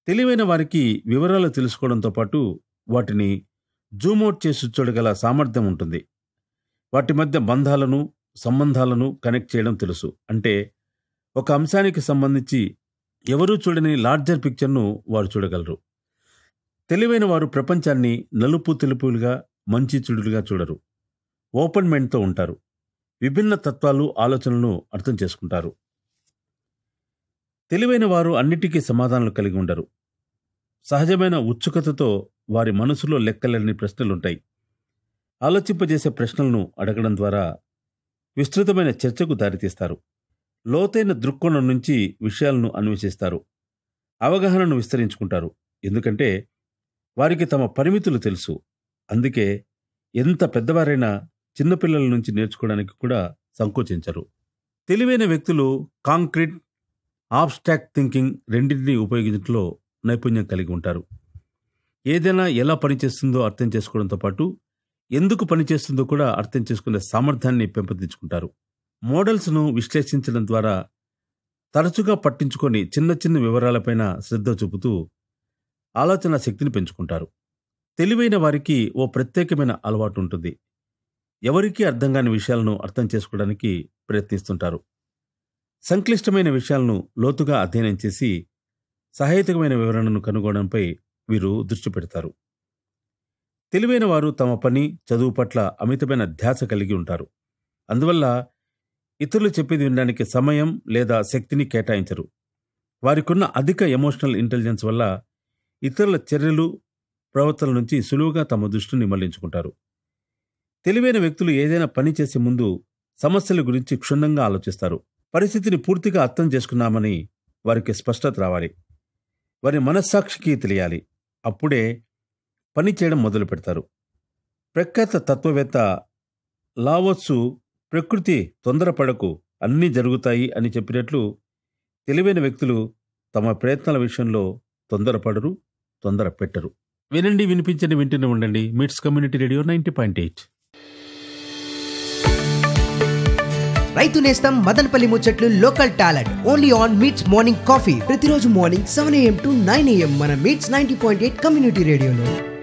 తెలివైన వారికి వివరాలు తెలుసుకోవడంతో పాటు వాటిని జూమౌట్ చేసి చూడగల సామర్థ్యం ఉంటుంది వాటి మధ్య బంధాలను సంబంధాలను కనెక్ట్ చేయడం తెలుసు అంటే ఒక అంశానికి సంబంధించి ఎవరూ చూడని లార్జర్ పిక్చర్ను వారు చూడగలరు తెలివైన వారు ప్రపంచాన్ని నలుపు తెలుపులుగా మంచి చెడులుగా చూడరు ఓపెన్ మైండ్తో ఉంటారు విభిన్న తత్వాలు ఆలోచనలను అర్థం చేసుకుంటారు తెలివైన వారు అన్నిటికీ సమాధానాలు కలిగి ఉండరు సహజమైన ఉత్సుకతతో వారి మనసులో లెక్కలేని ప్రశ్నలుంటాయి ఆలోచింపజేసే ప్రశ్నలను అడగడం ద్వారా విస్తృతమైన చర్చకు దారితీస్తారు లోతైన దృక్కోణం నుంచి విషయాలను అన్వేషిస్తారు అవగాహనను విస్తరించుకుంటారు ఎందుకంటే వారికి తమ పరిమితులు తెలుసు అందుకే ఎంత పెద్దవారైనా చిన్నపిల్లల నుంచి నేర్చుకోవడానికి కూడా సంకోచించరు తెలివైన వ్యక్తులు కాంక్రీట్ ఆబ్స్ట్రాక్ట్ థింకింగ్ రెండింటినీ ఉపయోగించడంలో నైపుణ్యం కలిగి ఉంటారు ఏదైనా ఎలా పనిచేస్తుందో అర్థం చేసుకోవడంతో పాటు ఎందుకు పనిచేస్తుందో కూడా అర్థం చేసుకునే సామర్థ్యాన్ని పెంపొందించుకుంటారు మోడల్స్ను విశ్లేషించడం ద్వారా తరచుగా పట్టించుకొని చిన్న చిన్న వివరాలపైన శ్రద్ధ చూపుతూ ఆలోచన శక్తిని పెంచుకుంటారు తెలివైన వారికి ఓ ప్రత్యేకమైన అలవాటు ఉంటుంది ఎవరికీ అర్థం కాని విషయాలను అర్థం చేసుకోవడానికి ప్రయత్నిస్తుంటారు సంక్లిష్టమైన విషయాలను లోతుగా అధ్యయనం చేసి సహాయకమైన వివరణను కనుగొనడంపై వీరు దృష్టి పెడతారు తెలివైన వారు తమ పని చదువు పట్ల అమితమైన ధ్యాస కలిగి ఉంటారు అందువల్ల ఇతరులు చెప్పేది వినడానికి సమయం లేదా శక్తిని కేటాయించరు వారికున్న అధిక ఎమోషనల్ ఇంటెలిజెన్స్ వల్ల ఇతరుల చర్యలు ప్రవర్తనల నుంచి సులువుగా తమ దృష్టిని మళ్లించుకుంటారు తెలివైన వ్యక్తులు ఏదైనా పని చేసే ముందు సమస్యల గురించి క్షుణ్ణంగా ఆలోచిస్తారు పరిస్థితిని పూర్తిగా అర్థం చేసుకున్నామని వారికి స్పష్టత రావాలి వారి మనస్సాక్షికి తెలియాలి అప్పుడే పని చేయడం మొదలు పెడతారు ప్రఖ్యాత తత్వవేత్త లావోత్సు ప్రకృతి తొందరపడకు అన్నీ జరుగుతాయి అని చెప్పినట్లు తెలివైన వ్యక్తులు తమ ప్రయత్నాల విషయంలో తొందరపడరు తొందర పెట్టరు వినండి వినిపించండి వింటూనే ఉండండి MITS community radio ninety point eight రైతు నేస్తం మదనపల్లి ముచ్చట్లు local talent only on MITS morning coffee ప్రతిరోజు morning seven AM to nine AM మన MITS ninety point eight community రేడియోలో